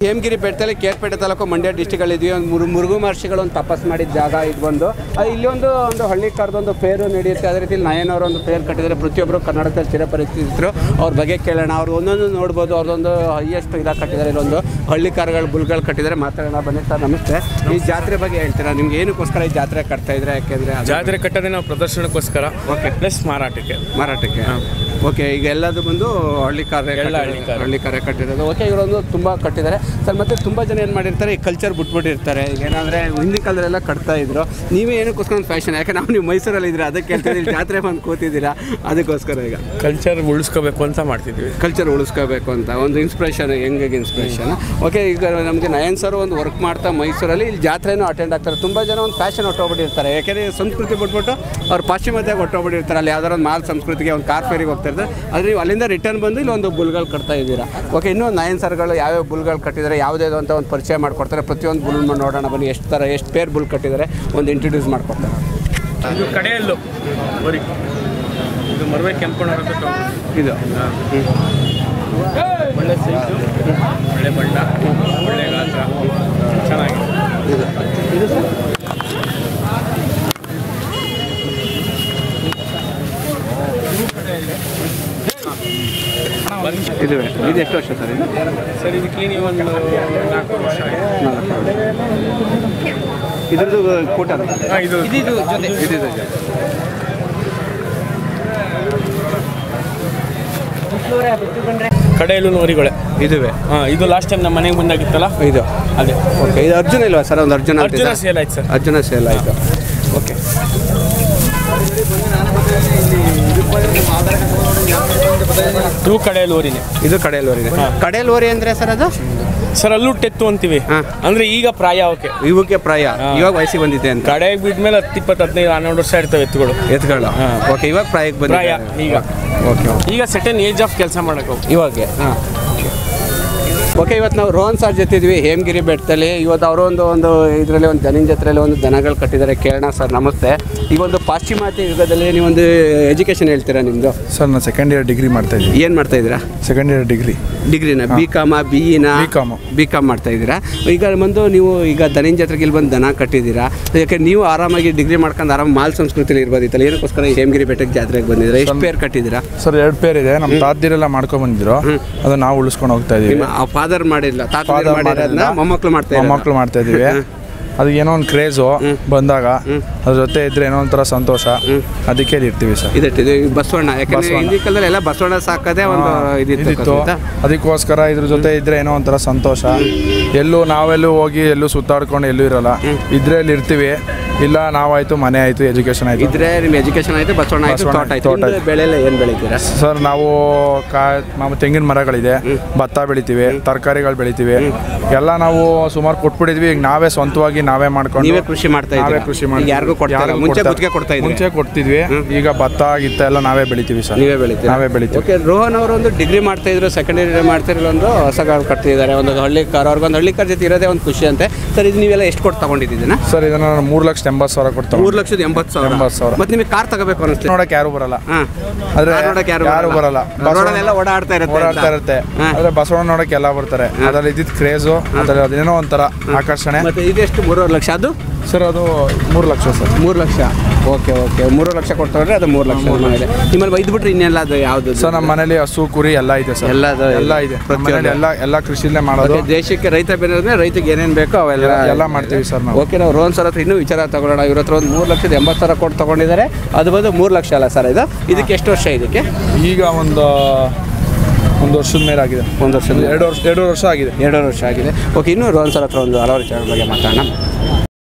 ಹೇಮಗಿರಿ ಬೆಟ್ಟದಲ್ಲಿ ಕೇರ್ಪೇಟೆ ತಾಲೂಕು ಮಂಡ್ಯ ಡಿಸ್ಟಿಕಲ್ಲಿದ್ವಿ ಒಂದು ಮುರು ಮುರುಘು ಮಹರ್ಷಿಗಳು ಒಂದು ತಪಸ್ ಮಾಡಿದ ಜಾಗ ಇದು ಬಂದು ಅದು ಇಲ್ಲಿ ಒಂದು ಒಂದು ಹಳ್ಳಿ ಕರೆದೊಂದು ಫೇರು ನಡೆಯುತ್ತೆ ಅದೇ ರೀತಿ ನಯನ್ ಅವರು ಒಂದು ಫೇರ್ ಕಟ್ಟಿದ್ದಾರೆ ಪ್ರತಿಯೊಬ್ಬರು ಕರ್ನಾಟಕದಲ್ಲಿ ಚಿರಪರಿಚಿತರು ಅವ್ರ ಬಗ್ಗೆ ಕೇಳೋಣ ಅವ್ರು ಒಂದೊಂದು ನೋಡ್ಬೋದು ಅವ್ರದ್ದೊಂದು ಹೈಯೆಸ್ಟ್ ಇದಾಗಿ ಕಟ್ಟಿದ್ದಾರೆ ಇಲ್ಲೊಂದು ಹಳ್ಳಿ ಕಾರ್ಗಳು ಬುಲ್ಗಳು ಕಟ್ಟಿದ್ದಾರೆ ಮಾತಾಡೋಣ ಬನ್ನಿ ಸರ್ ನಮಸ್ತೆ ಈ ಜಾತ್ರೆ ಬಗ್ಗೆ ಹೇಳ್ತೀರಾ ನಿಮ್ಗೆ ಏನಕ್ಕೋಸ್ಕರ ಈ ಜಾತ್ರೆ ಕಟ್ತಾ ಇದ್ರೆ ಯಾಕೆಂದ್ರೆ ಅದು ಜಾತ್ರೆ ಕಟ್ಟೋದೇ ನಾವು ಪ್ರದರ್ಶನಕ್ಕೋಸ್ಕರ ಓಕೆ ಪ್ಲಸ್ ಮಾರಾಟಕ್ಕೆ ಮಾರಾಟಕ್ಕೆ ಓಕೆ ಈಗ ಎಲ್ಲದು ಬಂದು ಹಳ್ಳಿ ಕಾರ್ಯ ಎಲ್ಲ ಹಳ್ಳಿ ಕಾರ್ಯ. ಹಳ್ಳಿ ಕಾರ್ಯ ಕಟ್ಟಿರೋದು ಓಕೆ ಇವರೊಂದು ತುಂಬ ಕಟ್ಟಿದ್ದಾರೆ ಸರ್ ಮತ್ತೆ ತುಂಬ ಜನ ಏನು ಮಾಡಿರ್ತಾರೆ ಈ ಕಲ್ಚರ್ ಬಿಟ್ಬಿಟ್ಟಿರ್ತಾರೆ ಈಗ ಏನಂದರೆ ಹಿಂದಿನ ಕಾಲದಲ್ಲೆಲ್ಲ ಕಟ್ತಾ ಇದ್ರು ನೀವೇ ಏನಕ್ಕೋಸ್ಕರ ಒಂದು ಫ್ಯಾಷನ್ ಯಾಕೆ ನಾವು ನೀವು ಮೈಸೂರಲ್ಲಿ ಇದ್ರೆ ಅದಕ್ಕೆ ಹೇಳ್ತೀವಿ ಇಲ್ಲಿ ಜಾತ್ರೆ ಬಂದು ಕೂತಿದ್ದೀರಾ ಅದಕ್ಕೋಸ್ಕರ ಈಗ ಕಲ್ಚರ್ ಉಳಿಸ್ಕೋಬೇಕು ಅಂತ ಮಾಡ್ತಿದ್ವಿ ಕಲ್ಚರ್ ಉಳಿಸ್ಕೋಬೇಕು ಅಂತ ಒಂದು ಇನ್ಸ್ಪಿರೇಷನ್ ಹೆಂಗೆ ಇನ್ಸ್ಪಿರೇಷನ್ ಓಕೆ ಈಗ ನಮಗೆ ನಯನ್ ಸರ್ ಒಂದು ವರ್ಕ್ ಮಾಡ್ತಾ ಮೈಸೂರಲ್ಲಿ ಇಲ್ಲಿ ಜಾತ್ರೆನೂ ಅಟೆಂಡ್ ಆಗ್ತಾರೆ ತುಂಬ ಜನ ಒಂದು ಫ್ಯಾಷನ್ ಹೊಟ್ಟೋಗ್ಬಿಟ್ಟಿರ್ತಾರೆ ಯಾಕೆಂದರೆ ಸಂಸ್ಕೃತಿ ಬಿಟ್ಬಿಟ್ಟು ಅವ್ರು ಪಾಶ್ಚಿಮಾತ್ಯ ಹೊಟ್ಟೋಗ್ಬಿಟ್ಟಿರ್ತಾರೆ ಅಲ್ಲಿ ಯಾವ್ದಾರು ಒಂದು ಮಾಲ್ ಸಂಸ್ಕೃತಿಗೆ ಒಂದು ಕಾರ್ ಫೇರಿಗೆ ಹೋಗ್ತಾ ಇರ್ತಾರೆ ಆದರೆ ನೀವು ಅಲ್ಲಿಂದ ರಿಟರ್ನ್ ಬಂದು ಇಲ್ಲಿ ಒಂದು ಬುಲ್ಗಳು ಕಟ್ತಾ ಇದ್ದೀರಾ ಓಕೆ ಇನ್ನೂ ನಯನ್ ಸರ್ಗಳು ಯಾವ್ಯಾವ ಬುಲ್ಗಳು ಕಟ್ಟಿದ್ದಾರೆ ಯಾವುದೇದು ಅಂತ ಒಂದು ಪರಿಚಯ ಮಾಡ್ಕೊಡ್ತಾರೆ ಪ್ರತಿಯೊಂದು ಬುಲ್ ನೋಡೋಣ ಬನ್ನಿ ಎಷ್ಟು ಥರ ಎಷ್ಟು ಪೇರ್ ಬುಲ್ ಕಟ್ಟಿದ್ದಾರೆ ಒಂದು ಇಂಟ್ರೊಡ್ಯೂಸ್ ಮಾಡ್ಕೊಡ್ತಾರೆ ಇದು ಕಡೆಯಲ್ಲು ಬರೀ ಇದು ಮರವೆ ಕೆಂಪಣ್ಣ ಇದು ಒಳ್ಳೆ ಸೈಜು ಒಳ್ಳೆ ಬಣ್ಣ ಒಳ್ಳೆ ಗಾತ್ರ ಚೆನ್ನಾಗಿದೆ ಇದು ಇದು ಸರ್ ಇದುವೆ ಇದು ಎಷ್ಟು ವರ್ಷ ಸರ್ ಇದು ಸರ್ ಇದು ಕ್ಲೀನಿಂಗ್ ಒಂದು ನಾಲ್ಕು ವರ್ಷ ಆಗಿದೆ ಇದ್ರದ್ದು ಕೂಟ ಹಾಂ ಇದು ಇದಿದೆ ಕಡೆಯಲ್ಲೂ ನೋರಿಗಳೇ ಇದುವೆ ಹಾಂ ಇದು ಲಾಸ್ಟ್ ಟೈಮ್ ನಮ್ಮ ಮನೆಗೆ ಬಂದಾಗಿತ್ತಲ್ಲ ಇದು ಅದೇ ಓಕೆ ಇದು ಅರ್ಜುನ ಇಲ್ವಾ ಸರ್ ಒಂದು ಅರ್ಜುನ ಅಂತ ಅರ್ಜುನ ಇದೆ. ಸೇಲ್ ಆಯ್ತು ಸರ್ ಅರ್ಜುನ ಸೇಲ್ ಆಯಿತು ಓಕೆ ಇವು ಕಡೆಯಲ್ಲಿ ಓರಿನೇ ಇದು ಕಡೆಯಲ್ವರಿದೆ ಕಡೆಯಲ್ವರಿ ಅಂದರೆ ಸರ್ ಅದು ಸರ್ ಅಲ್ಲೂ ಟೆತ್ತು ಅಂತೀವಿ ಹಾ. ಅಂದ್ರೆ ಈಗ ಪ್ರಾಯ ಅವಕ್ಕೆ ಇವಕ್ಕೆ ಪ್ರಾಯ ಇವಾಗ ವಯಸ್ಸಿಗೆ ಬಂದಿದೆ ಅಂತ ಕಡೆಗೆ ಬಿದ್ಮೇಲೆ ಹತ್ತು ಇಪ್ಪತ್ತು ಹದಿನೈದು ಹನ್ನೆರಡು ವರ್ಷ ಇರ್ತವೆ ಎತ್ತುಗಳು ಎತ್ಗಳು ಓಕೆ ಇವಾಗ ಪ್ರಾಯಕ್ಕೆ ಬಂದಿದೆ ಪ್ರಾಯ ಈಗ ಓಕೆ ಓಕೆ ಈಗ ಸೆಟನ್ ಏಜ್ ಆಫ್ ಕೆಲಸ ಮಾಡಕ್ಕೆ ಹೋಗಿ ಇವಾಗೆ ಹಾಂ ಓಕೆ ಇವತ್ತು ನಾವು ರೋಹನ್ ಸರ್ ಜೊತೆ ಇದ್ವಿ ಹೇಮಗಿರಿ ಬೆಟ್ಟದಲ್ಲಿ ಇವತ್ತು ಅವರು ಒಂದು ಒಂದು ಇದರಲ್ಲಿ ಒಂದು ದನಿನ ಜೊತೆಯಲ್ಲಿ ಒಂದು ದನಗಳು ಕಟ್ಟಿದ್ದಾರೆ ಕೇಳೋಣ ಸರ್ ನಮಸ್ತೆ ಈಗ ಒಂದು ಪಾಶ್ಚಿಮಾತ್ಯ ಯುಗದಲ್ಲಿ ನೀವೊಂದು ಎಜುಕೇಷನ್ ಹೇಳ್ತೀರಾ ನಿಮ್ಮದು ಸರ್ ನಾನು ಸೆಕೆಂಡ್ ಇಯರ್ ಡಿಗ್ರಿ ಮಾಡ್ತಾ ಇದ್ದೀನಿ ಏನು ಮಾಡ್ತಾ ಇದ್ದೀರಾ ಸೆಕೆಂಡ್ ಇಯರ್ ಡಿಗ್ರಿ ಡಿಗ್ರಿನ ಬಿ ಕಾಮ ಬಿ ಇನ B.Com. ಬಿ ಕಾಮ್ ಮಾಡ್ತಾ ಇದ್ದೀರಾ ಈಗ ಬಂದು ನೀವು ಈಗ ದನಿನ ಜಾತ್ರೆಗೆ ಇಲ್ಲಿ ಬಂದು ದನ ಕಟ್ಟಿದ್ದೀರಾ ಯಾಕೆ ನೀವು ಆರಾಮಾಗಿ ಡಿಗ್ರಿ ಮಾಡ್ಕೊಂಡು ಆರಾಮ ಮಾಲ್ ಸಂಸ್ಕೃತಿಲಿ ಇರ್ಬೋದಿತ್ತಲ್ಲ ಏನಕ್ಕೋಸ್ಕರ ಈ ಹೇಮಗಿರಿ ಬೆಟ್ಟಕ್ಕೆ ಜಾತ್ರೆಗೆ ಬಂದಿದ್ದೀರಾ ಎಷ್ಟು ಪೇರ್ ಕಟ್ಟಿದ್ದೀರಾ ಸರ್ ಎರಡು ಪೇರ್ ಇದೆ ನಮ್ಮ ತಾತಿರೆಲ್ಲ ಮಾಡ್ಕೊಂಡ್ ಬಂದಿದ್ರು ಅದು ನಾವು ಉಳಿಸ್ಕೊಂಡು ಹೋಗ್ತಾ ಇದೀವಿ ನಿಮ್ಮ ಫಾದರ್ ಮಾಡಿಲ್ಲ ತಾತ Father ಮಾಡಿರೋದನ್ನ ಮಾಡಿಲ್ಲ. ಮೊಮ್ಮಕ್ಳು ಮಾಡ್ತಾ ಇದ್ದಾರೆ ಮಕ್ಕಳು ಮಾಡ್ತಾ ಇದೀವಿ ಅದು ಏನೋ ಒಂದು ಕ್ರೇಜು ಬಂದಾಗ ಅದ್ರ ಜೊತೆ ಇದ್ರೆ ಏನೋ ಒಂಥರ ಸಂತೋಷ ಅದಕ್ಕೆ ಇಲ್ಲಿ ಇರ್ತೀವಿ ಸರ್ ಇದಟ್ಟು ಇದು ಬಸವಣ್ಣ ಯಾಕಂದ್ರೆ ಬಸವಣ್ಣ. ಹಿಂದಿನ ಕಾಲದಲ್ಲಿ ಎಲ್ಲ ಬಸವಣ್ಣ ಸಾಕದೆ ಒಂದು ಇದಿತ್ತು ಇದಿತ್ತು ಗೊತ್ತಾ? ಅದಕ್ಕೋಸ್ಕರ ಇದ್ರ ಜೊತೆ ಇದ್ರೆ ಏನೋ ಒಂಥರ ಸಂತೋಷ ಎಲ್ಲೂ ನಾವೆಲ್ಲೂ ಹೋಗಿ ಎಲ್ಲೂ ಸುತ್ತಾಡ್ಕೊಂಡು ಎಲ್ಲೂ ಇರಲ್ಲ ಇದ್ರೆ ಇಲ್ಲಿ ಇರ್ತೀವಿ ಇಲ್ಲ ನಾವಾಯ್ತು ಮನೆ ಆಯ್ತು ಎಜುಕೇಶನ್ ಆಯ್ತು ಇದ್ರೆ ನಿಮ್ಮ ಎಜುಕೇಶನ್ ಆಯ್ತು ಬಸವಣ್ಣ ಆಯ್ತು ಬಸವಣ್ಣ ತೋಟ ಆಯ್ತು ತೋಟ ನಿಮ್ದು ಬೆಳೆ ಎಲ್ಲ ಏನು ಬೆಳಿತೀರಾ ಸರ್ ನಾವು ಕಾ ನಮ್ಮ ತೆಂಗಿನ ಮರಗಳಿದೆ ಭತ್ತ ಬೆಳಿತೀವಿ ತರಕಾರಿಗಳು ಬೆಳಿತೀವಿ ಎಲ್ಲ ನಾವು ಸುಮಾರು ಕೊಟ್ಬಿಟ್ಟಿದ್ವಿ ಈಗ ನಾವೇ ಸ್ವಂತವಾಗಿ ನಾವೇ ಮಾಡ್ಕೊಂಡು ನೀವೇ ಕೃಷಿ ಮಾಡ್ತಾ ನಾವೇ ಇದ್ದೀರಾ ಕೃಷಿ ಈಗ ಮಾಡ್ತೀವಿ. ಯಾರಿಗೂ ಕೊಡ್ತಾ ಇಲ್ಲ. ಯಾರಿಗೂ ಮುಂಚೆ ಕೊಡ್ತಾ- ಗುತ್ತಿಗೆ ಕೊಡ್ತಾ ಇದ್ರಿ ಮುಂಚೆ ಕೊಡ್ತಿದ್ವಿ ಈಗ ಭತ್ತ ಗಿತ್ತ ಎಲ್ಲ ನಾವೇ ಬೆಳಿತೀವಿ ಸರ್ ನೀವೇ ಬೆಳಿತೀರಾ ನಾವೇ ಬೆಳಿತೀವಿ ಓಕೆ ರೋಹನ್ ಅವರು ಒಂದು ಡಿಗ್ರಿ ಮಾಡ್ತಾ ಇದ್ರು ಸೆಕೆಂಡ್ ಇಯರ್ ಮಾಡ್ತಾ ಇರೋ ಒಂದು ಹೊಸಗಳು ಕಟ್ತಿದ್ದಾರೆ ಒಂದು ಹಳ್ಳಿ ಕಾರ್ ಅವ್ರಿಗೊಂದು ಹಳ್ಳಿ ಕಾರ್ ಜೊತೆ ಇರೋದೇ ಒಂದು ಖುಷಿ ಅಂತೆ ಸರ್ ಇದು ನೀವೆಲ್ಲ ಎಷ್ಟು ಕೊಟ್ಟು ತಗೊಂಡಿದ್ದೀನ ಸರ್ ಇದನ್ನ ನಾನು ಮೂರು ಲಕ್ಷದ ಎಂಬತ್ತು ಸಾವಿರ ಕೊಡ್ತಾ ಮೂರು ಲಕ್ಷದ ಎಂಬತ್ತು ಸಾವಿರ ಎಂಬತ್ತು ಸಾವಿರ. ಮತ್ತೆ ನಿಮಗೆ ಕಾರ್ ತಗೋಬೇಕು ಅನಿಸ್ತೀವಿ ನೋಡಕ್ಕೆ ಯಾರು ಬರಲ್ಲ ಹಾಂ ಆದ್ರೆ ನೋಡಕ್ಕೆ ಯಾರು ಯಾರು ಬರಲ್ಲ ರೋಡಲ್ಲೆಲ್ಲ ಓಡಾಡ್ತಾ ಇರುತ್ತೆ ಓಡಾಡ್ತಾ ಇರುತ್ತೆ ಹಾ. ಆದ್ರೆ ಬಸವಣ್ಣ ನೋಡಕ್ಕೆ ಎಲ್ಲ ಬರ್ತಾರೆ ಅದ್ರಲ್ಲಿ ಇದ್ದಿದ್ದು ಕ್ರೇಜು ಅದ್ರಲ್ಲಿ ಅದೇನೋ ಒಂಥರ ಆಕರ್ಷಣೆ ಮತ್ತೆ ಇದೆಷ್ಟು ಮೂರುವರೆ ಲಕ್ಷ ಅದು ಸರ್ ಅದು ಮೂರು ಲಕ್ಷ ಸರ್ ಮೂರು ಲಕ್ಷ ಓಕೆ ಓಕೆ ಮೂರು ಲಕ್ಷ ಕೊಡ್ತವ್ರೆ ಅದು ಮೂರು ಲಕ್ಷ ಇದೆ ನಿಮ್ಮಲ್ಲಿ ಇದು ಬಿಟ್ರೆ ಇನ್ನೆಲ್ಲ ಅದು ಯಾವುದು ಸರ್ ನಮ್ಮ ಮನೇಲಿ ಹಸು ಕುರಿ ಎಲ್ಲ ಇದೆ ಸರ್ ಎಲ್ಲ ಅದು ಎಲ್ಲ ಇದೆ ನಮ್ಮ ಮನೇಲಿ ಎಲ್ಲ ಎಲ್ಲ ಕೃಷಿಲೇ ಮಾಡೋದು ಓಕೆ, ದೇಶಕ್ಕೆ ರೈತ ಬೆಳೆದ್ರೆ ರೈತಗೆ ಏನೇನು ಬೇಕೋ ಅವೆಲ್ಲ ಎಲ್ಲ ಮಾಡ್ತೀವಿ ಸರ್ ನಾವು ಓಕೆ ನಾವು ರೋಹನ್ ಸರ್ ಹತ್ರ ಇನ್ನೂ ವಿಚಾರ ತಗೊಳ್ಳೋಣ ಇವ್ರ ಹತ್ರ ಒಂದು ಮೂರು ಲಕ್ಷದ ಎಂಬತ್ತು ಸಾವಿರ ಕೊಟ್ಟು ತಗೊಂಡಿದ್ದಾರೆ ಅದು ಬಂದು ಮೂರು ಲಕ್ಷ ಅಲ್ಲ ಸರ್ ಇದು ಇದಕ್ಕೆ ಎಷ್ಟು ವರ್ಷ ಇದಕ್ಕೆ ಈಗ ಒಂದು ಒಂದು ವರ್ಷದ ಮೇಲೆ ಆಗಿದೆ ಒಂದು ವರ್ಷದ ಎರಡು ವರ್ಷ ಎರಡು ವರ್ಷ ಆಗಿದೆ ಎರಡೂವರೆ ವರ್ಷ ಆಗಿದೆ ಓಕೆ ಇನ್ನೂ ರೋಹನ್ ಸರ್ ಹತ್ರ ಒಂದು ಹಲವಾರು ವಿಚಾರಗಳ ಬಗ್ಗೆ ಮಾತಾಡೋಣ